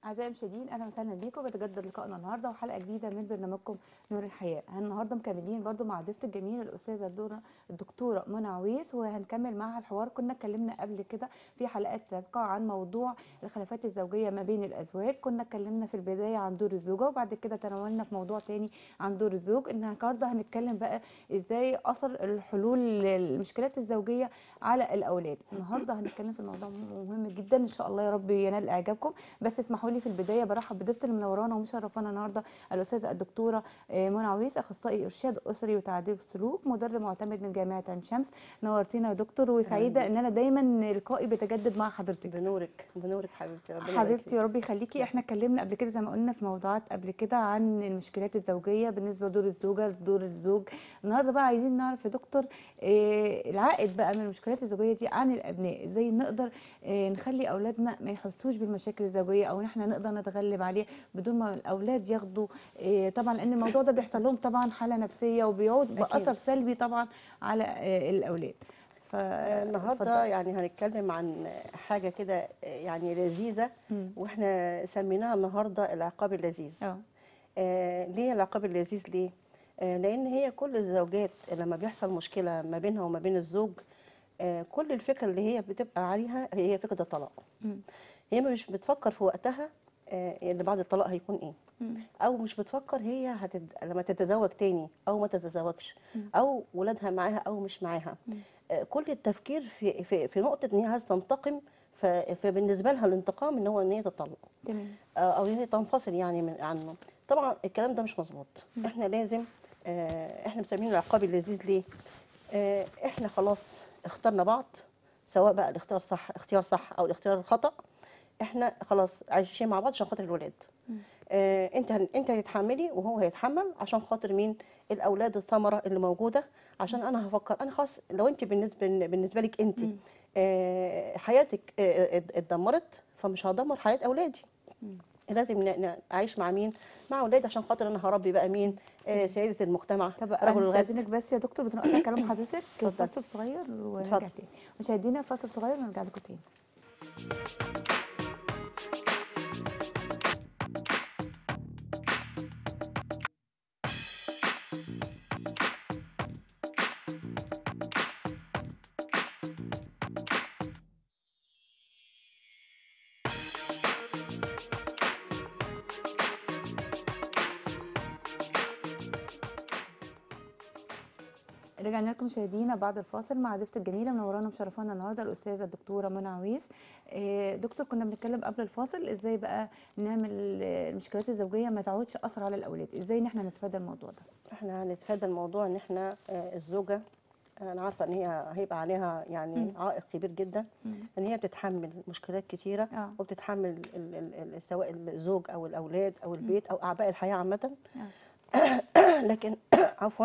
أعزائي المشاهدين أهلا وسهلا بيكم بتجدد لقائنا النهارده وحلقة جديدة من برنامجكم نور الحياة النهارده مكملين برضو مع ضيفتي الجميلة الأستاذة الدورة الدكتورة منى عويس وهنكمل معاها الحوار كنا اتكلمنا قبل كده في حلقات سابقة عن موضوع الخلافات الزوجية ما بين الأزواج كنا اتكلمنا في البداية عن دور الزوجة وبعد كده تناولنا في موضوع تاني عن دور الزوج النهارده هنتكلم بقى ازاي أثر الحلول للمشكلات الزوجية على الأولاد النهارده هنتكلم في الموضوع مهم جدا إن شاء الله يا رب ينال إعجابكم بس اسمحوا لي في البدايه برحب بضيفتي اللي منورانا ومشرفانا النهارده الاستاذه الدكتوره آه، منى عويس اخصائي ارشاد اسري وتعديل السلوك مدرب معتمد من جامعه عين شمس نورتينا يا دكتور وسعيده ان انا دايما لقائي بيتجدد مع حضرتك بنورك بنورك حبيبتي ربنا يبارك حبيبتي فيك. يا رب يخليكي احنا اتكلمنا قبل كده زي ما قلنا في موضوعات قبل كده عن المشكلات الزوجيه بالنسبه لدور الزوجه لدور الزوج النهارده بقى عايزين نعرف يا دكتور آه، العائد بقى من المشكلات الزوجيه دي عن الابناء ازاي نقدر آه، نخلي اولادنا ما يحسوش بالمشاكل الزوجيه او ان احنا نقدر نتغلب عليه بدون ما الاولاد ياخدوا آه، طبعا لان الموضوع ده بيحصل لهم طبعا حاله نفسيه وبيعود أكيد. باثر سلبي طبعا على آه، الاولاد ف آه، النهارده اتفضل. يعني هنتكلم عن حاجه كده آه، يعني لذيذه مم. واحنا سميناها النهارده العقاب اللذيذ اه آه ليه العقاب اللذيذ ليه آه لان هي كل الزوجات لما بيحصل مشكله ما بينها وما بين الزوج آه كل الفكره اللي هي بتبقى عليها هي فكره الطلاق مم. هي مش بتفكر في وقتها آه اللي بعد الطلاق هيكون ايه مم. او مش بتفكر هي هتد... لما تتزوج تاني او ما تتزوجش او ولادها معاها او مش معاها آه، كل التفكير في في, في نقطه ان هي عايزه تنتقم ف... فبالنسبه لها الانتقام ان هو ان هي تطلق تمام آه، او هي تنفصل يعني من عنه طبعا الكلام ده مش مظبوط احنا لازم آه، احنا مسمينه العقاب اللذيذ ليه آه، احنا خلاص اخترنا بعض سواء بقى الاختيار صح اختيار صح او الاختيار الخطا احنا خلاص عايشين مع بعض عشان خاطر الولاد آه انت هن- انت هتتحملي وهو هيتحمل عشان خاطر مين الاولاد الثمره اللي موجوده عشان انا هفكر انا خلاص لو انت بالنسبه بالنسبه لك انت آه حياتك آه، ات- اتدمرت فمش هدمر حياه اولادي لازم ن- ن- اعيش مع مين مع اولادي عشان خاطر انا هربي بقى مين آه سيده المجتمع طب رجل انا الغد استاذنك بس يا دكتور بنقطع كلام حضرتك اتفضل. فاصل صغير ونرجع اتفضل. تاني مشاهدينا فاصل صغير ونرجع لكم تاني رجعنا لكم مشاهدينا بعد الفاصل مع ضيفتي الجميله منورانا ومشرفانا النهارده الاستاذه الدكتوره منى عويس آه، دكتور كنا بنتكلم قبل الفاصل ازاي بقى نعمل آه، المشكلات الزوجيه ما تعودش اثر على الاولاد ازاي ان احنا نتفادى الموضوع ده احنا هنتفادى الموضوع ان احنا آه، الزوجه انا عارفه ان هي هيبقى عليها يعني عائق كبير جدا ان هي بتتحمل مشكلات كتيره آه. وبتتحمل ال ال ال سواء الزوج او الاولاد او البيت او اعباء الحياه عامه لكن عفوا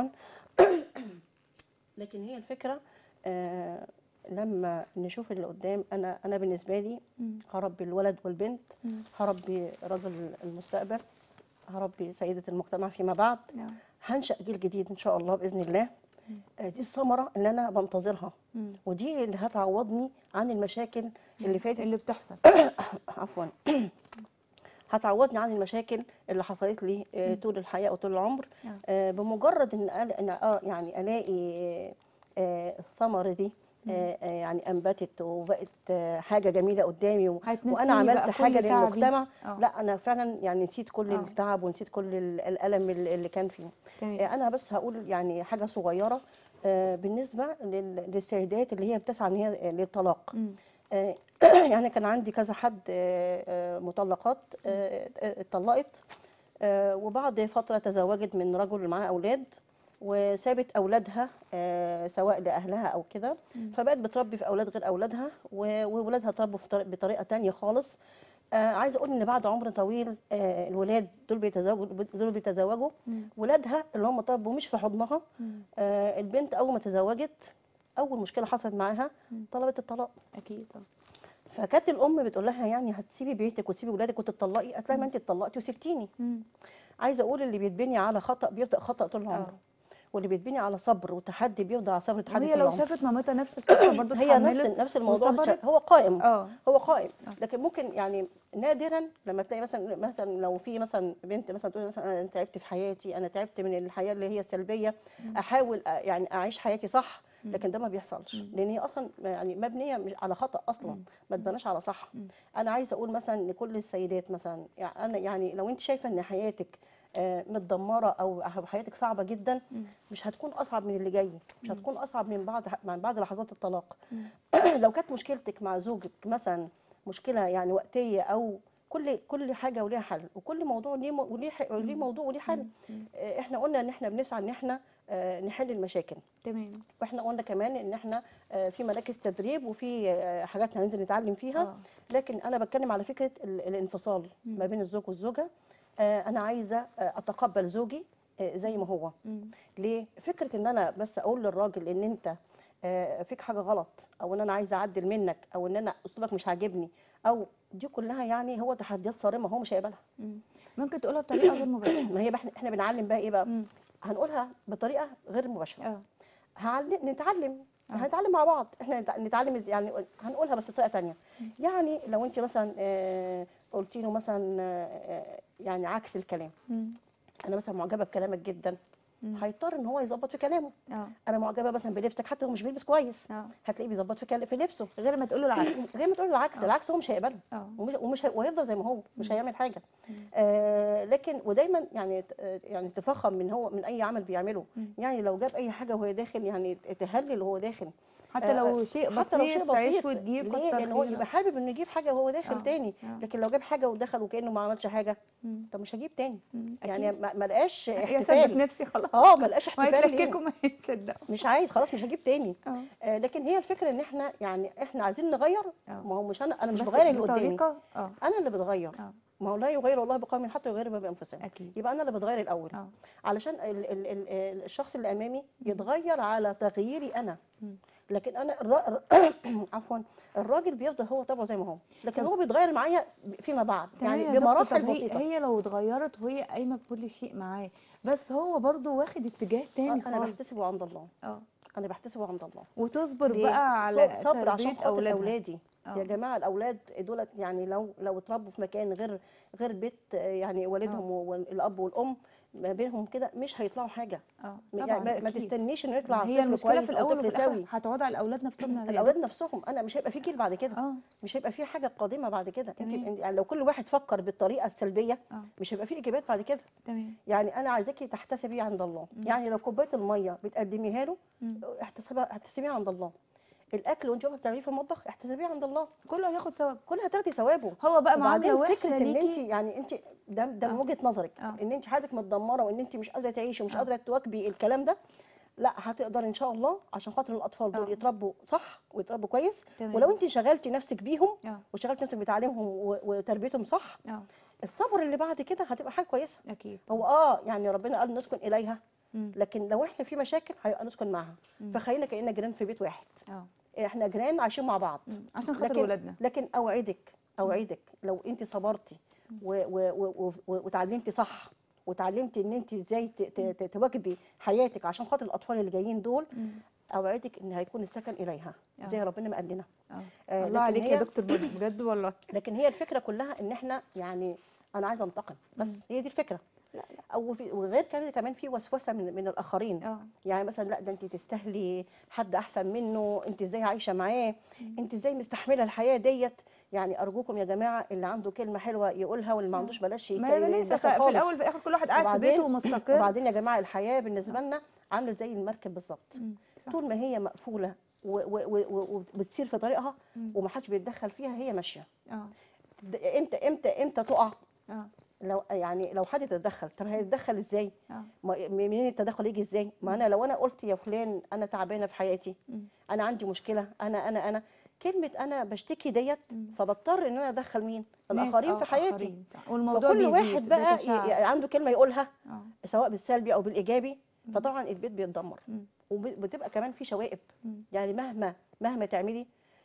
لكن هي الفكره آه لما نشوف اللي قدام انا انا بالنسبه لي هربي الولد والبنت هربي رجل المستقبل هربي سيده المجتمع فيما بعد نعم. هنشأ جيل جديد ان شاء الله باذن الله آه، دي الثمره اللي انا بنتظرها مم. ودي اللي هتعوضني عن المشاكل اللي فاتت اللي بتحصل عفوا هتعوضني عن المشاكل اللي حصلت لي آه، طول الحياه وطول العمر نعم. آه، بمجرد ان أنا إن آه يعني الاقي آه، آه، الثمره دي آه، آه، يعني انبتت وبقت آه، حاجه جميله قدامي و- هتنسيني وانا عملت بقى كل حاجه تعبي. للمجتمع آه. لا انا فعلا يعني نسيت كل آه. التعب ونسيت كل ال- الالم اللي اللي كان فيه تمام. آه، انا بس هقول يعني حاجه صغيره آه، بالنسبه لل- للسيدات اللي هي بتسعى ان هي للطلاق مم. آه، يعني كان عندي كذا حد آه، آه، مطلقات آه، آه، اتطلقت آه، وبعد فتره تزوجت من رجل معاه اولاد وسابت اولادها آه، سواء لاهلها او كده فبقت بتربي في اولاد غير اولادها و- وولادها تربوا في طريق- بطريقه تانية خالص آه عايزه اقول ان بعد عمر طويل آه الولاد دول بيتزوجوا دول بيتزوجوا ولادها اللي هم طبوا مش في حضنها آه البنت اول ما تزوجت اول مشكله حصلت معاها طلبت الطلاق اكيد طبعا فكانت الام بتقول لها يعني هتسيبي بيتك وتسيبي ولادك وتطلقي قالت لها ما انت اتطلقتي وسبتيني مم. عايزه اقول اللي بيتبني على خطا بيبدا خطا طول العمر واللي بيتبني على صبر وتحدي بيفضل على صبر وتحدي وهي طول لو العمر. شافت مامتها نفس القصه برضه هي نفس اتحملت نفس الموضوع وصبرت هو قائم اه هو قائم آه. لكن ممكن يعني نادرا لما تلاقي مثلا مثلا لو في مثلا بنت مثلا تقول مثلا انا تعبت في حياتي انا تعبت من الحياه اللي هي السلبيه احاول أ- يعني اعيش حياتي صح لكن ده ما بيحصلش لان هي اصلا يعني مبنيه مش على خطا اصلا ما تبناش على صح انا عايزه اقول مثلا لكل السيدات مثلا يعني انا يعني لو انت شايفه ان حياتك آه، متدمره او حياتك صعبه جدا مش هتكون اصعب من اللي جاي مش هتكون اصعب من بعد من بعد لحظات الطلاق لو كانت مشكلتك مع زوجك مثلا مشكله يعني وقتيه او كل كل حاجه وليها حل وكل موضوع ليه مو- وليه ح- وليه موضوع وليه حل آه، احنا قلنا ان احنا بنسعى ان احنا آه، نحل المشاكل تمام واحنا قلنا كمان ان احنا آه، في مراكز تدريب وفي آه، حاجات هننزل نتعلم فيها آه. لكن انا بتكلم على فكره ال- الانفصال ما بين الزوج والزوجه آه، انا عايزه آه، اتقبل زوجي آه، زي ما هو مم. ليه فكره ان انا بس اقول للراجل ان انت آه، فيك حاجه غلط او ان انا عايزه اعدل منك او ان انا اسلوبك مش عاجبني او دي كلها يعني هو تحديات صارمه هو مش هيقبلها مم. ممكن تقولها بطريقه غير مباشره ما هي بقى احنا إحنا بنعلم بقى ايه بقى مم. هنقولها بطريقه غير مباشره اه هعلم نتعلم آه. هنتعلم مع بعض احنا نتع- نتعلم إزاي- يعني هنقولها بس بطريقه تانية يعني لو انت مثلا آه، قلتي له مثلا آه، آه، يعني عكس الكلام مم. انا مثلا معجبه بكلامك جدا مم. هيضطر ان هو يظبط في كلامه اه انا معجبه مثلا بلبسك حتى لو مش بيلبس كويس اه هتلاقيه بيظبط في كل- في لبسه غير ما تقول له العكس غير ما تقول له العكس آه. العكس هو مش هيقبله اه ومش ومش هي- وهيفضل زي ما هو مش هيعمل حاجه آه لكن ودايما يعني ت- آه، يعني تفخم من هو من اي عمل بيعمله مم. يعني لو جاب اي حاجه وهو داخل يعني تهلل وهو داخل حتى آه، لو شيء بسيط حتى لو شيء تعيش بسيط وتجيب ليه كتر لان هو خيرك. يبقى حابب انه يجيب حاجه وهو داخل آه، تاني آه. لكن لو جاب حاجه ودخل وكانه ما عملش حاجه مم. طب مش هجيب تاني مم. يعني أكيد. ما ما لقاش يا ثبت احتفال نفسي خلاص اه ما لقاش ما احتفال ليه يتلككوا ما يتصدقوا مش عايز خلاص مش هجيب تاني اه آه لكن هي الفكره ان احنا يعني احنا عايزين نغير آه. ما هو مش انا انا مش بس بغير اللي قدامي بطريقه اه انا اللي بتغير اه ما هو لا يغير الله بقوم حتى يغيروا ما بانفسهم اكيد يبقى انا اللي بتغير الاول اه علشان ال ال ال الشخص اللي امامي يتغير على تغييري انا مم. لكن انا الر... عفوا الراجل بيفضل هو طبعه زي ما هو لكن طب- هو بيتغير معايا فيما بعد تمام يعني يا دكتور، بمراحل طب هي, بسيطه هي لو اتغيرت وهي قايمه بكل شيء معاه بس هو برضو واخد اتجاه تاني انا خالص بحتسبه عند الله اه انا بحتسبه عند الله وتصبر ليه؟ بقى على ص- صبر عشان تربيه خاطر اولادها اولادي آه. يا جماعه الاولاد دولت يعني لو لو اتربوا في مكان غير غير بيت آه، يعني والدهم والاب والام ما بينهم كده مش هيطلعوا حاجه اه يعني طبعا ما, ما أكيد. تستنيش انه يطلع هي طفل المشكله كويس في او الاول طفل وفي الاخر سوي هتقعد على الاولاد نفسهم يا الاولاد نفسهم انا مش هيبقى في جيل بعد كده اه مش هيبقى في حاجه قادمه بعد كده انت تمام. يعني لو كل واحد فكر بالطريقه السلبيه اه مش هيبقى في اجابات بعد كده تمام يعني انا عايزاكي تحتسبيه عند الله يعني لو كوبايه الميه بتقدميها له مم. احتسبها احتسبيها عند الله الاكل وانت واقفه بتعمليه في المطبخ احتسبيه عند الله كله هياخد ثواب كل هتاخدي ثوابه هو بقى معامله وبعدين وحشه فكره ان انت ليكي يعني انت ده ده من آه. وجهه نظرك آه. ان انت حياتك متدمره وان انت مش قادره تعيشي ومش آه. قادره تواكبي الكلام ده لا هتقدر ان شاء الله عشان خاطر الاطفال دول آه. يتربوا صح ويتربوا كويس تمام. ولو انت شغلتي نفسك بيهم اه وشغلت نفسك بتعليمهم و- وتربيتهم صح اه الصبر اللي بعد كده هتبقى حاجه كويسه اكيد هو اه يعني ربنا قال نسكن اليها مم. لكن لو احنا في مشاكل هيبقى نسكن معاها مم. فخلينا كاننا جيران في بيت واحد اه احنا جيران عايشين مع بعض مم. عشان خاطر لكن ولادنا لكن اوعدك اوعدك لو انت صبرتي و- و- و- و- وتعلمتي صح وتعلمتي ان انت ازاي ت- ت- ت- تواكبي حياتك عشان خاطر الاطفال اللي جايين دول مم. اوعدك ان هيكون السكن اليها آه. زي ربنا ما قال لنا اه آه، الله لكن عليك يا هي- دكتور بدر بجد والله لكن هي الفكره كلها ان احنا يعني انا عايزه انتقم بس هي دي الفكره او في وغير كده كمان في وسوسه من من الاخرين اه يعني مثلا لا ده انت تستاهلي حد احسن منه انت ازاي عايشه معاه انت ازاي مستحمله الحياه ديت يعني ارجوكم يا جماعه اللي عنده كلمه حلوه يقولها واللي ما عندوش بلاش ما يك- بلاش يدخل في خالص. الاول في الاخر كل واحد قاعد في وبعدين- بيته ومستقر وبعدين يا جماعه الحياه بالنسبه لنا عامله زي المركب بالظبط مم. صح. طول ما هي مقفوله و- و- و- و- وبتسير في طريقها مم. ومحدش بيتدخل فيها هي ماشيه اه د- امتى امتى امتى تقع اه لو يعني لو حد يتدخل طب هيتدخل ازاي اه ما- منين التدخل يجي ازاي ما انا لو انا قلت يا فلان انا تعبانه في حياتي مم. انا عندي مشكله انا انا انا كلمه انا بشتكي ديت مم. فبضطر ان انا ادخل مين ناس- الاخرين آه، في حياتي آخرين، صح. والموضوع فكل بيزيد واحد بقى بيتشعب. ي- ي- عنده كلمه يقولها اه سواء بالسلبي او بالايجابي فطبعا البيت بيتدمر مم. وبتبقى كمان في شوائب مم. يعني مهما مهما تعملي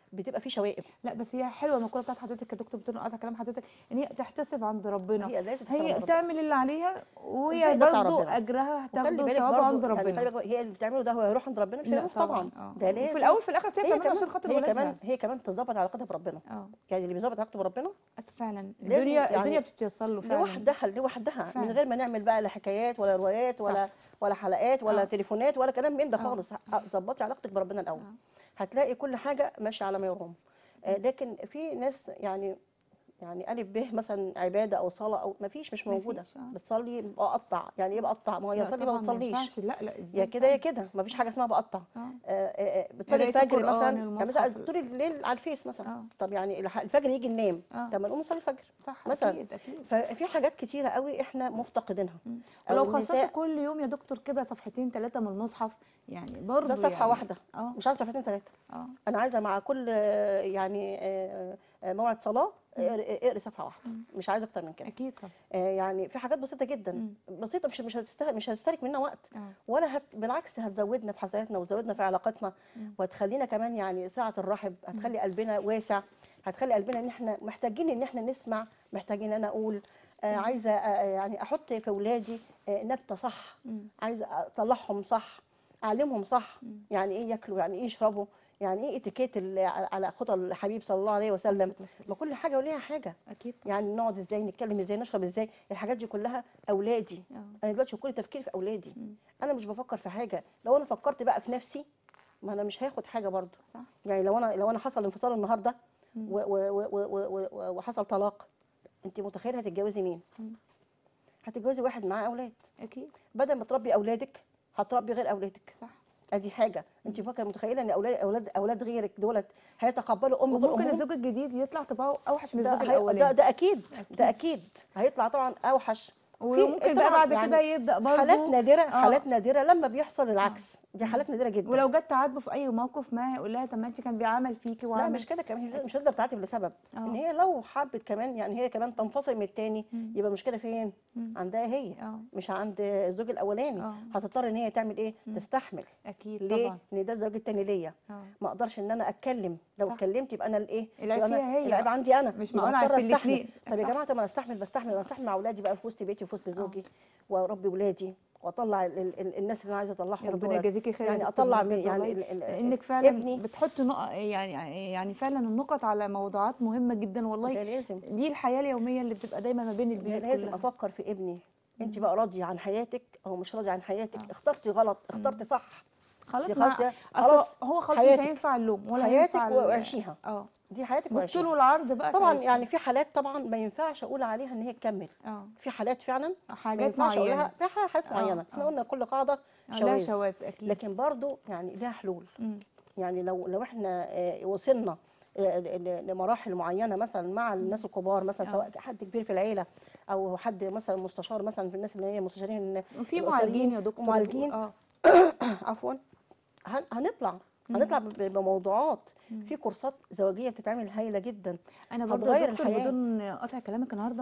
بتبقى في شوائب لا بس هي حلوه المقوله بتاعت حضرتك يا دكتور بدون قطع كلام حضرتك ان هي تحتسب عند ربنا هي لازم تحسب هي عند ربنا. تعمل اللي عليها وهي والباقي ده بتاع برضه ربنا. اجرها وخلي هتاخده بالك ثوابه برضه عند يعني خلي ربنا بالك هي اللي بتعمله ده هو هيروح عند ربنا مش لا هيروح طبعا اه ده لازم وفي الاول في الاخر هي هي بتعمله كمان عشان خاطر هي ولادها كمان هي كمان تظبط علاقتها بربنا اه يعني اللي بيظبط علاقته بربنا بس فعلا لازم الدنيا يعني الدنيا بتتيسر له فعلا لوحدها لوحدها فعلا. من غير ما نعمل بقى لا حكايات ولا روايات ولا ولا حلقات ولا آه. تليفونات ولا كلام من ده آه. خالص ه- ظبطي علاقتك بربنا الاول آه. هتلاقي كل حاجه ماشيه على ما يرام آه، لكن في ناس يعني يعني الف ب مثلا عباده او صلاه او ما فيش مش موجوده مفيش، آه. بتصلي بقطع يعني ايه بقطع ما هو لا يصلي ما طبعاً بتصليش ينفعش. لا لا ازاي يا كده يا فعلا. كده ما فيش حاجه اسمها بقطع اه آه، آه، آه، بتصلي قراية الفجر القرآن، مثلا يعني مثلا المصحف. طول الليل على الفيس مثلا اه طب يعني الح- الفجر يجي ننام اه طب ما نقوم نصلي الفجر صح مثلا. اكيد اكيد ففي حاجات كتيره قوي احنا مفتقدينها مم. أو ولو خصصوا النساء- كل يوم يا دكتور كده صفحتين ثلاثه من المصحف يعني برضه ده صفحه يعني واحده اه مش عايزه صفحتين ثلاثه اه انا عايزه مع كل آه، يعني آه، آه، موعد صلاه اقري اقري صفحه واحده مم. مش عايزه اكتر من كده اكيد طبعا آه، يعني في حاجات بسيطه جدا مم. بسيطه مش مش هتستهلك مش هتستهلك منها وقت اه ولا هت بالعكس هتزودنا في حسناتنا وتزودنا في علاقتنا مم. وهتخلينا كمان يعني سعه الرحب هتخلي قلبنا واسع هتخلي قلبنا ان احنا محتاجين ان احنا نسمع محتاجين ان انا اقول آه عايزه آه يعني احط في اولادي آه نبته صح مم. عايزه اطلعهم صح اعلمهم صح مم. يعني ايه ياكلوا يعني ايه يشربوا يعني ايه اتيكيت ال- على خطى الحبيب صلى الله عليه وسلم ما كل حاجه وليها حاجه اكيد يعني نقعد ازاي نتكلم ازاي نشرب ازاي الحاجات دي كلها اولادي اه انا دلوقتي كل تفكيري في اولادي مم. انا مش بفكر في حاجه لو انا فكرت بقى في نفسي ما انا مش هاخد حاجه برضو صح يعني لو انا لو انا حصل انفصال النهارده مم. و- و- و- و- و- و- وحصل طلاق انت متخيله هتتجوزي مين مم. هتتجوزي واحد معاه اولاد اكيد بدل ما تربي اولادك هتربي غير اولادك صح ادي حاجه انت فاكره متخيله ان اولاد اولاد اولاد غيرك دولت هيتقبلوا ام غير وممكن امهم الزوج الجديد يطلع طباعه اوحش من ده, الزوج هي- ده, الاولاني ده اكيد أكيد. ده اكيد هيطلع طبعا اوحش وممكن بقى طبعاً بعد يعني كده يبدا برضه حالات نادره آه. حالات نادره لما بيحصل العكس دي حالات نادره جدا ولو جت تعاتبه في اي موقف ما هيقول لها طب ما انت كان بيعمل فيكي لا وعمل مش كده كمان هي مش هتقدر تعاتب لسبب آه. ان هي لو حبت كمان يعني هي كمان تنفصل من التاني مم. يبقى المشكله فين مم. عندها هي اه مش عند الزوج الاولاني اه هتضطر ان هي تعمل ايه مم. تستحمل اكيد ليه طبعا ان ده الزوج التاني ليا اه ما اقدرش ان انا اتكلم لو صح. اتكلمت يبقى انا الايه العيب يبقى أنا- فيها هي العيب بقى. عندي انا مش يبقى معقول هضطر في استحمل الاتنين. طب يا صح. جماعه طب ما انا استحمل بستحمل انا استحمل مع اولادي بقى في وسط بيتي وفي وسط زوجي واربي ولادي واطلع ال- ال- ال- الناس اللي انا عايزه اطلعهم يا ربنا دول. يجازيكي خير يا يعني دكتور اطلع بجد من يعني والله. ال- ال- لانك فعلا ابني بتحط نقط يعني يعني فعلا النقط على موضوعات مهمه جدا والله ده لازم دي الحياه اليوميه اللي بتبقى دايما ما بين ده البيوت لازم كلها افكر في ابني انت بقى راضيه عن حياتك او مش راضيه عن حياتك آه. اخترتي غلط اخترتي صح خلاص دي ما خلاص خلاص هو خلاص مش حياتك. هينفع اللوم ولا حياتك هينفع ال- وعيشيها اه دي حياتك بالطول وعيشيها والعرض بقى طبعا تعيشي. يعني في حالات طبعا ما ينفعش اقول عليها ان هي تكمل اه في حالات فعلا ما حاجات ينفعش اقول لها معينه في ح- حالات آه، معينه احنا آه. قلنا كل قاعده آه، لا شواذ شواذ اكيد لكن برضو يعني لها حلول مم. يعني لو لو احنا آه، وصلنا آه، ل- ل- لمراحل معينه مثلا مع الناس الكبار مثلا آه. سواء حد كبير في العيله او حد مثلا مستشار مثلا في الناس اللي هي مستشارين وفي الأسريين معالجين يا دكتور ومعالجين. اه عفوا هن- هنطلع هنطلع ب- بموضوعات مم. في كورسات زوجيه بتتعمل هايله جدا انا برضو يا هتغير دكتور الحياة. بدون قطع كلامك النهارده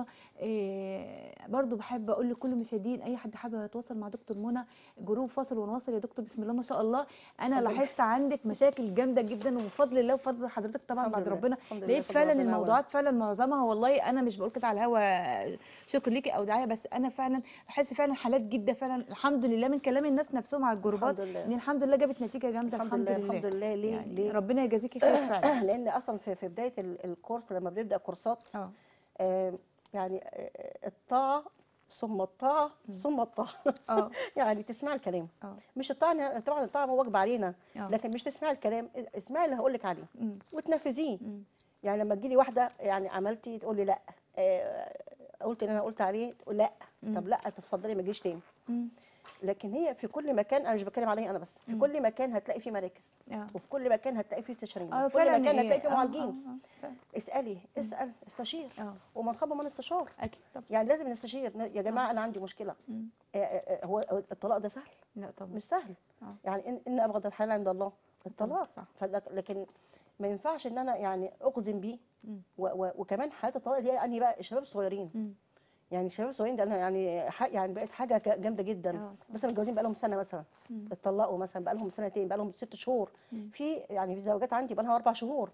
إيه برضو بحب اقول لكل المشاهدين اي حد حابب يتواصل مع دكتور منى جروب فاصل ونواصل يا دكتور بسم الله ما شاء الله انا الحمد لله. لاحظت عندك مشاكل جامده جدا وبفضل الله وفضل حضرتك طبعا الحمد بعد لله. ربنا الحمد لله، لقيت بفضل فعلا ربنا الموضوعات فعلا معظمها والله انا مش بقول كده على الهوا شكر ليكي او دعايه بس انا فعلا بحس فعلا حالات جدا فعلا الحمد لله من كلام الناس نفسهم على الجروبات الحمد لله. ان الحمد لله جابت نتيجه جامده الحمد لله الحمد لله ليه يعني ليه ربنا يجازيكي خير فعلا لان اصلا في في بدايه ال- الكورس لما بنبدا كورسات اه آه، يعني آه، الطاعه ثم الطاعه ثم الطاعه اه يعني تسمعي الكلام اه مش الطاعه طبعا الطاعه هو واجب علينا آه. لكن مش تسمعي الكلام اسمعي اللي هقول لك عليه مم. وتنفذيه مم. يعني لما تجيلي واحده يعني عملتي تقول لي لا آه، قلت اللي انا قلت عليه تقول لا طب لا تفضلي ما تجيش تاني مم. لكن هي في كل مكان انا مش بتكلم عليا انا بس في مم. كل مكان هتلاقي فيه مراكز اه وفي كل مكان هتلاقي فيه استشاريين اه وفي كل فعلا مكان إيه، هتلاقي فيه آه، معالجين آه، آه، فعلا. اسالي اسال استشير اه ومن خاب من استشار اكيد طبعا يعني لازم نستشير يا جماعه انا عندي مشكله مم. آه، آه، هو الطلاق ده سهل لا طبعا مش سهل آه. يعني ان ان ابغض الحلال عند الله الطلاق صح. فلك- لكن ما ينفعش ان انا يعني اقزم بيه مم. و- و- وكمان حالات الطلاق اللي هي انهي بقى الشباب الصغيرين مم. يعني الشباب الصغيرين ده انا يعني ح- يعني بقت حاجه ك- جامده جدا آه. مثلا متجوزين بقى لهم سنه مثلا مم. اتطلقوا مثلا بقى لهم سنتين بقى لهم ست شهور مم. في يعني في زوجات عندي بقى لها اربع شهور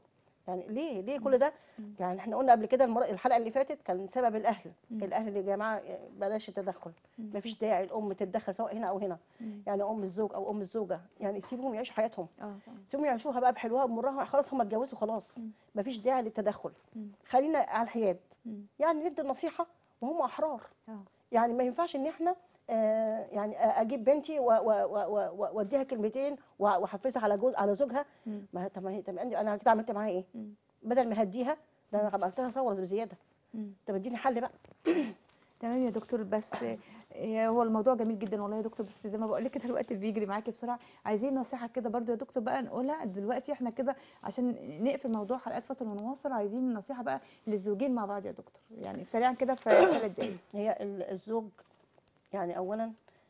يعني ليه ليه كل ده يعني احنا قلنا قبل كده المر... الحلقه اللي فاتت كان سبب الاهل الاهل اللي يا جماعه بلاش التدخل مفيش داعي الام تتدخل سواء هنا او هنا يعني ام الزوج او ام الزوجه يعني سيبهم يعيشوا حياتهم اه طبعا سيبهم يعيشوها بقى بحلوها بمرها خلاص هم اتجوزوا خلاص مفيش داعي للتدخل خلينا على الحياد يعني ندي النصيحه وهم احرار اه يعني ما ينفعش ان احنا آه يعني اجيب بنتي و- و- و- و- واديها كلمتين و- واحفزها على جوز على زوجها مم. ما طب ما هي طب أنا- انا كده عملت معاها ايه؟ مم. بدل ما هديها ده انا عملت لها ثوره بزياده مم. طب اديني حل بقى تمام يا دكتور بس آه، هو الموضوع جميل جدا والله يا دكتور بس زي ما بقول لك كده الوقت بيجري معاكي بسرعه عايزين نصيحه كده برضو يا دكتور بقى نقولها دلوقتي احنا كده عشان نقفل موضوع حلقات فصل ونواصل عايزين نصيحه بقى للزوجين مع بعض يا دكتور يعني سريعا كده في ثلاث دقايق هي ال- الزوج يعني اولا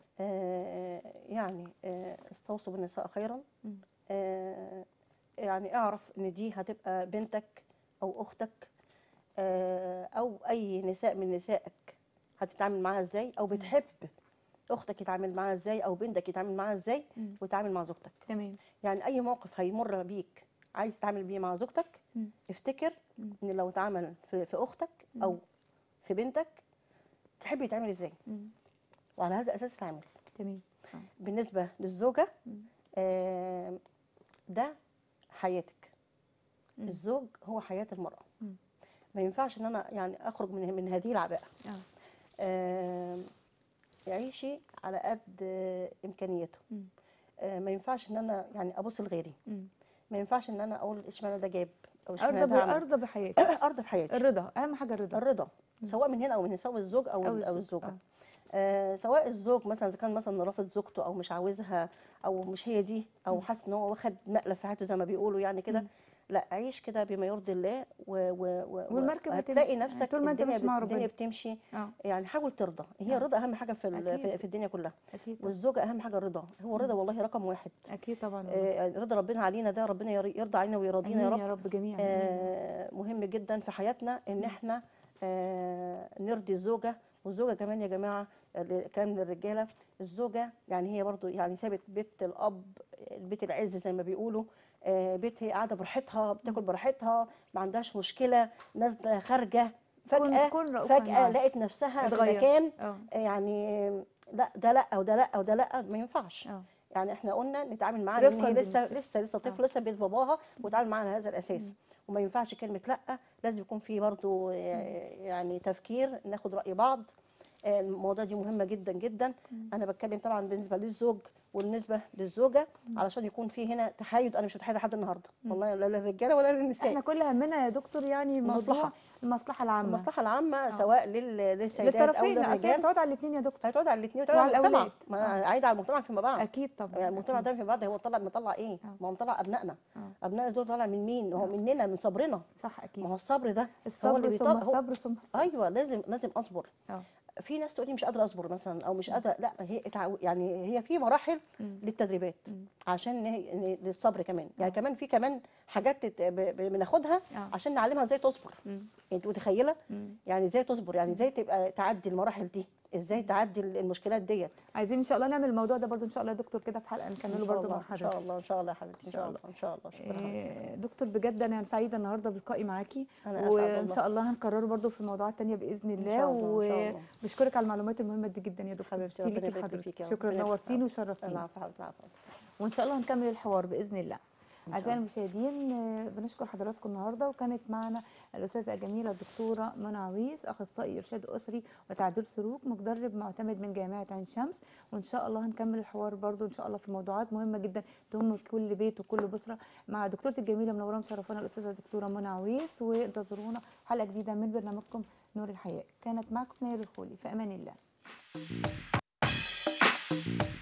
آه يعني آه استوصوا بالنساء خيرا مم. آه يعني اعرف ان دي هتبقى بنتك او اختك آه او اي نساء من نسائك هتتعامل معاها ازاي او بتحب اختك يتعامل معاها ازاي او بنتك يتعامل معاها ازاي مم. وتعامل مع زوجتك تمام يعني اي موقف هيمر بيك عايز تتعامل بيه مع زوجتك مم. افتكر مم. ان لو اتعمل في, في اختك او في بنتك تحب يتعمل ازاي مم. وعلى هذا الاساس تتعامل تمام آه. بالنسبه للزوجه مم. آه، ده حياتك مم. الزوج هو حياه المراه مم. ما ينفعش ان انا يعني اخرج من من هذه العباءه اه آه، عيشي على قد آه، امكانياته مم. آه، ما ينفعش ان انا يعني ابص لغيري مم. ما ينفعش ان انا اقول اشمعنى ده جاب او اشمعنى ارضى ده ب- عمل ارضى بحياتك ارضى بحياتي الرضا اهم حاجه الرضا الرضا سواء من هنا او من هنا سواء الزوج او أو ال- او الزوج، الزوجه آه. آه سواء الزوج مثلا اذا كان مثلا رافض زوجته او مش عاوزها او مش هي دي او حاسس ان هو واخد مقلب في حياته زي ما بيقولوا يعني كده لا عيش كده بما يرضي الله و و و والمركب هتلاقي هتمشي. نفسك طول ما أنت الدنيا ماشي مع بت- الدنيا ربنا. بتمشي اه يعني حاول ترضى هي آه. الرضا اهم حاجه في ال- أكيد. في, في الدنيا كلها اكيد طبعا. والزوجه اهم حاجه الرضا هو الرضا والله رقم واحد اكيد طبعا آه يعني رضا ربنا علينا ده ربنا ير- يرضى علينا ويرضينا يا امين رب يا رب جميعا آمين. آه مهم جدا في حياتنا ان احنا آه نرضي الزوجه والزوجه كمان يا جماعه ال- كلام للرجاله الزوجه يعني هي برضو يعني سابت بيت الاب البيت العز زي ما بيقولوا آه بيت هي قاعده براحتها بتاكل براحتها ما عندهاش مشكله نازله خارجه فجاه كن رؤوفاً فجاه معاك. لقت نفسها في اتغير. مكان اه يعني لا ده لا وده لا وده لا ما ينفعش اه يعني احنا قلنا نتعامل معاها لان رفقاً هي لسه بالنسبة. لسه لسه طفل لسه بيت باباها وتعامل معاها على هذا الاساس وما ينفعش كلمه لا لازم يكون في برضو آه، يعني تفكير ناخد راي بعض آه، المواضيع دي مهمه جدا جدا انا بتكلم طبعا بالنسبه للزوج والنسبه للزوجه علشان يكون في هنا تحايد انا مش متحايده لحد النهارده والله لا للرجاله ولا للنساء احنا كل همنا يا دكتور يعني موضوع المصلحة. المصلحه العامه المصلحه العامه سواء لل- للسيدات او للطرفين اصل هي للرجال بتقعد على الاثنين يا دكتور هتقعد على الاثنين وتقعد على وعلى المجتمع الأولاد. ما أنا آه. عايده على المجتمع فيما بعد اكيد طبعا يعني المجتمع أكيد. ده في بعض هو طلع مطلع ايه؟ آه. ما هو مطلع ابنائنا آه. ابنائنا دول طالع من مين؟ هو مننا من صبرنا صح ما اكيد هو الصبر ده هو الصبر اللي ثم بيطلع هو الصبر ثم الصبر ايوه لازم لازم اصبر اه في ناس تقول لي مش قادره اصبر مثلا او مش قادره لا هي اتعو- يعني هي في مراحل مم. للتدريبات مم. عشان هي- إن للصبر كمان يعني آه. كمان في كمان حاجات تت- ب- ب- بناخدها آه. عشان نعلمها ازاي تصبر مم. انت متخيله مم. يعني ازاي تصبر يعني ازاي تبقى تعدي المراحل دي ازاي تعدي المشكلات ديت عايزين ان شاء الله نعمل الموضوع ده برضو ان شاء الله يا دكتور كده في حلقه ان نكمله شاء برضو الله مع ان شاء حضرتك الله ان شاء الله يا حبيبتي ان شاء شاء الله ان شاء الله شكرا حبيبتي إيه، دكتور بجد انا سعيده النهارده بلقائي معاكي أنا أسعد وان والله. شاء الله هنكرره برضو في موضوعات تانية باذن الله شاء الله، إن شاء الله. وبشكرك على المعلومات المهمه دي جدا يا دكتور حبيبتي ميرسي ربنا ليكي يبارك لحضرتك فيك يا رب. شكرا ربنا يبارك نورتيني فيك. وشرفتيني العفو حبيبتي العفو وان شاء الله هنكمل الحوار باذن الله شاء اعزائي المشاهدين آه، بنشكر حضراتكم النهارده وكانت معنا الاستاذه الجميله الدكتوره منى عويس اخصائي ارشاد اسري وتعديل سلوك مدرب معتمد من جامعه عين شمس وان شاء الله هنكمل الحوار برضو ان شاء الله في موضوعات مهمه جدا تهم كل بيت وكل بسره مع دكتورتي الجميله منوره مشرفانا الاستاذه الدكتوره منى عويس وانتظرونا حلقه جديده من برنامجكم نور الحياه كانت معكم نير الخولي في امان الله